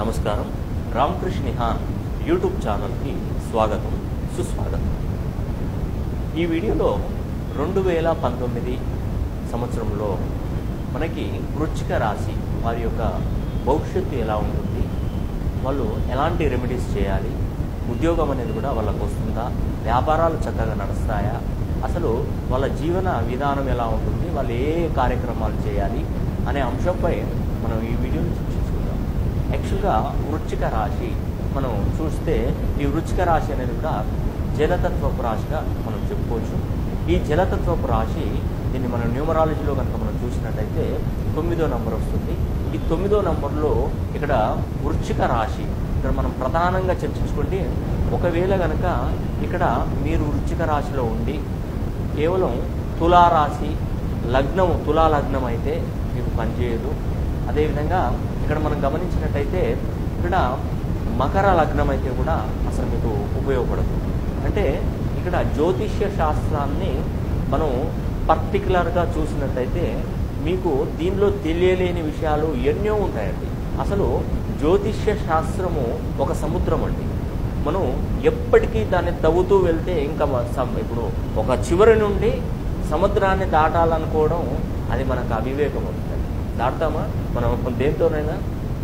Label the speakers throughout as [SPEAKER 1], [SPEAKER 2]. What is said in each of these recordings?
[SPEAKER 1] నమస్కారం రామకృష్ణ నిహాన్ యూట్యూబ్ ఛానల్కి స్వాగతం సుస్వాగతం ఈ వీడియోలో రెండు వేల పంతొమ్మిది సంవత్సరంలో మనకి వృచ్చిక రాశి వారి యొక్క భవిష్యత్తు ఎలా ఉంటుంది వాళ్ళు ఎలాంటి రెమెడీస్ చేయాలి ఉద్యోగం అనేది కూడా వాళ్ళకు వస్తుందా వ్యాపారాలు చక్కగా నడుస్తాయా అసలు వాళ్ళ జీవన విధానం ఎలా ఉంటుంది వాళ్ళు ఏ ఏ కార్యక్రమాలు చేయాలి అనే అంశంపై మనం ఈ వీడియోని చర్చించుకుందాం యాక్చువల్గా వృచ్చిక రాశి మనం చూస్తే ఈ వృచ్చిక రాశి అనేది కూడా జలతత్వపు రాశిగా మనం చెప్పుకోవచ్చు ఈ జలతత్వపు రాశి దీన్ని మనం న్యూమరాలజీలో కనుక మనం చూసినట్టయితే తొమ్మిదో నంబర్ వస్తుంది ఈ తొమ్మిదో నంబర్లో ఇక్కడ వృచ్చిక రాశి ఇక్కడ మనం ప్రధానంగా చర్చించుకుంటే ఒకవేళ కనుక ఇక్కడ మీరు వృచ్చిక రాశిలో ఉండి కేవలం తులారాశి లగ్నం తులా లగ్నం అయితే మీకు పనిచేయదు అదేవిధంగా ఇక్కడ మనం గమనించినట్టయితే ఇక్కడ మకర లగ్నం అయితే కూడా అసలు మీకు ఉపయోగపడదు అంటే ఇక్కడ జ్యోతిష్య శాస్త్రాన్ని మనం పర్టికులర్గా చూసినట్టయితే మీకు దీనిలో తెలియలేని విషయాలు ఎన్నో ఉంటాయండి అసలు జ్యోతిష్య శాస్త్రము ఒక సముద్రం అండి మనం ఎప్పటికీ దాన్ని తవ్వుతూ వెళ్తే ఇంకా మ- సం- ఇప్పుడు ఒక చివరి నుండి సముద్రాన్ని దాటాలనుకోవడం అది మనకు అవివేకం అవుతుంది దాటుతామా మనం దేంతోనైనా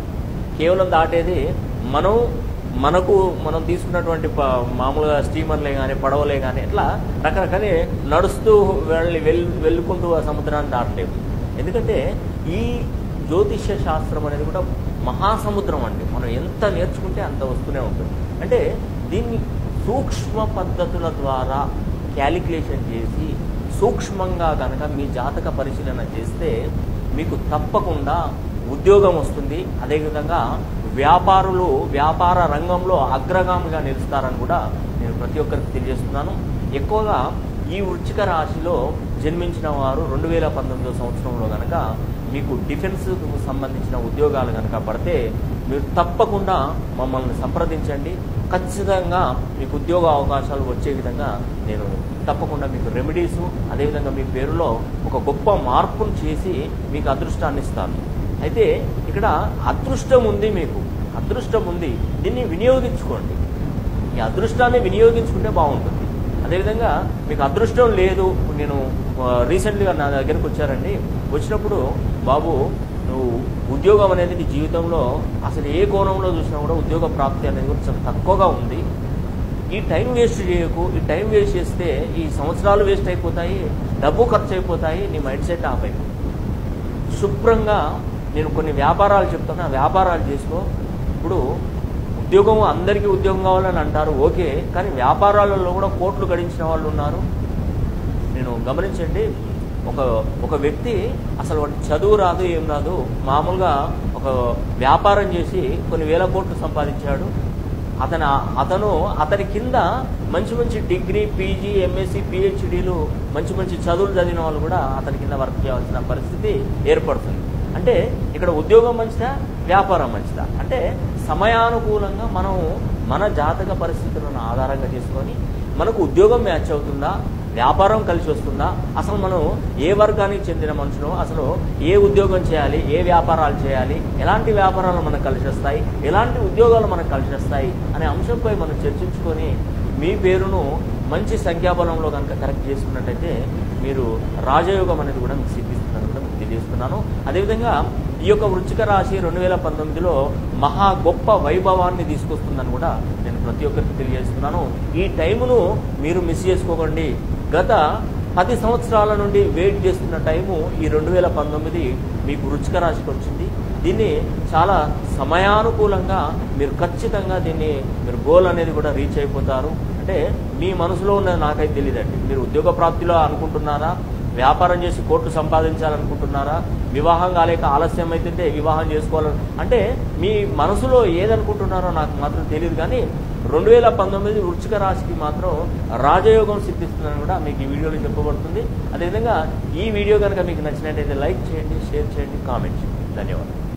[SPEAKER 1] కేవలం దాటేది మనం మనకు మనం తీసుకున్నటువంటి ప- మామూలుగా స్టీమర్లే కానీ పడవలే కానీ ఇట్లా రకరకాల నడుస్తూ వెళ్ళి వెల్ వెళ్ళుకుంటూ ఆ సముద్రాన్ని దాటలేము ఎందుకంటే ఈ జ్యోతిష్య శాస్త్రం అనేది కూడా మహాసముద్రం అండి మనం ఎంత నేర్చుకుంటే అంత వస్తూనే ఉంటుంది అంటే దీన్ని సూక్ష్మ పద్ధతుల ద్వారా క్యాలిక్యులేషన్ చేసి సూక్ష్మంగా కనుక మీ జాతక పరిశీలన చేస్తే మీకు తప్పకుండా ఉద్యోగం వస్తుంది అదేవిధంగా వ్యాపారులు వ్యాపార రంగంలో అగ్రగామిగా నిలుస్తారని కూడా నేను ప్రతి ఒక్కరికి తెలియజేస్తున్నాను ఎక్కువగా ఈ వృచ్చిక రాశిలో జన్మించిన వారు రెండు వేల పంతొమ్మిదో సంవత్సరంలో కనుక మీకు డిఫెన్స్కు సంబంధించిన ఉద్యోగాలు కనుక పడితే మీరు తప్పకుండా మమ్మల్ని సంప్రదించండి ఖచ్చితంగా మీకు ఉద్యోగ అవకాశాలు వచ్చే విధంగా నేను తప్పకుండా మీకు రెమెడీస్ అదేవిధంగా మీ పేరులో ఒక గొప్ప మార్పును చేసి మీకు అదృష్టాన్ని ఇస్తాను అయితే ఇక్కడ అదృష్టం ఉంది మీకు అదృష్టం ఉంది దీన్ని వినియోగించుకోండి ఈ అదృష్టాన్ని వినియోగించుకుంటే బాగుంటుంది అదేవిధంగా మీకు అదృష్టం లేదు నేను రీసెంట్గా నా దగ్గరకు వచ్చారండి వచ్చినప్పుడు బాబు నువ్వు ఉద్యోగం అనేది నీ జీవితంలో అసలు ఏ కోణంలో చూసినా కూడా ఉద్యోగ ప్రాప్తి అనేది కూడా చాలా తక్కువగా ఉంది ఈ టైం వేస్ట్ చేయకు ఈ టైం వేస్ట్ చేస్తే ఈ సంవత్సరాలు వేస్ట్ అయిపోతాయి డబ్బు ఖర్చు అయిపోతాయి నీ మైండ్ సెట్ ఆఫ్ అయిపోతుంది శుభ్రంగా నేను కొన్ని వ్యాపారాలు చెప్తాను ఆ వ్యాపారాలు చేసుకో ఇప్పుడు ఉద్యోగం అందరికీ ఉద్యోగం కావాలని అంటారు ఓకే కానీ వ్యాపారాలలో కూడా కోట్లు గడించిన వాళ్ళు ఉన్నారు నేను గమనించండి ఒక ఒక వ్యక్తి అసలు వాడికి చదువు రాదు ఏం రాదు మామూలుగా ఒక వ్యాపారం చేసి కొన్ని వేల కోట్లు సంపాదించాడు అతను అతను అతని కింద మంచి మంచి డిగ్రీ పీజీ ఎంఎస్సి పిహెచ్డీలు మంచి మంచి చదువులు చదివిన వాళ్ళు కూడా అతని కింద వర్క్ చేయాల్సిన పరిస్థితి ఏర్పడుతుంది అంటే ఇక్కడ ఉద్యోగం మంచిదా వ్యాపారం మంచిదా అంటే సమయానుకూలంగా మనం మన జాతక పరిస్థితులను ఆధారంగా చేసుకొని మనకు ఉద్యోగం మ్యాచ్ అవుతుందా వ్యాపారం కలిసి వస్తుందా అసలు మనం ఏ వర్గానికి చెందిన మనుషులు అసలు ఏ ఉద్యోగం చేయాలి ఏ వ్యాపారాలు చేయాలి ఎలాంటి వ్యాపారాలు మనకు కలిసి వస్తాయి ఎలాంటి ఉద్యోగాలు మనకు కలిసి వస్తాయి అనే అంశంపై మనం చర్చించుకొని మీ పేరును మంచి సంఖ్యాబలంలో కనుక కరెక్ట్ చేసుకున్నట్టయితే మీరు రాజయోగం అనేది కూడా మీకు సిద్ధిస్తుందని కూడా మీకు తెలియజేస్తున్నాను అదేవిధంగా ఈ యొక్క వృచ్చిక రాశి రెండు వేల పంతొమ్మిదిలో మహా గొప్ప వైభవాన్ని తీసుకొస్తుందని కూడా నేను ప్రతి ఒక్కరికి తెలియజేస్తున్నాను ఈ టైమును మీరు మిస్ చేసుకోకండి గత పది సంవత్సరాల నుండి వెయిట్ చేస్తున్న టైము ఈ రెండు వేల పంతొమ్మిది మీకు వృచ్చిక రాశికి వచ్చింది దీన్ని చాలా సమయానుకూలంగా మీరు ఖచ్చితంగా దీన్ని మీరు గోల్ అనేది కూడా రీచ్ అయిపోతారు అంటే మీ మనసులో ఉన్నది నాకైతే తెలియదండి మీరు ఉద్యోగ ప్రాప్తిలో అనుకుంటున్నారా వ్యాపారం చేసి కోట్లు సంపాదించాలనుకుంటున్నారా వివాహం కాలేక ఆలస్యం అయితే వివాహం చేసుకోవాలని అంటే మీ మనసులో ఏదనుకుంటున్నారో నాకు మాత్రం తెలియదు కానీ రెండు వేల పంతొమ్మిది వృచ్చిక రాశికి మాత్రం రాజయోగం సిద్ధిస్తుందని కూడా మీకు ఈ వీడియోలో చెప్పబడుతుంది అదేవిధంగా ఈ వీడియో కనుక మీకు నచ్చినట్టయితే లైక్ చేయండి షేర్ చేయండి కామెంట్ చేయండి ధన్యవాదాలు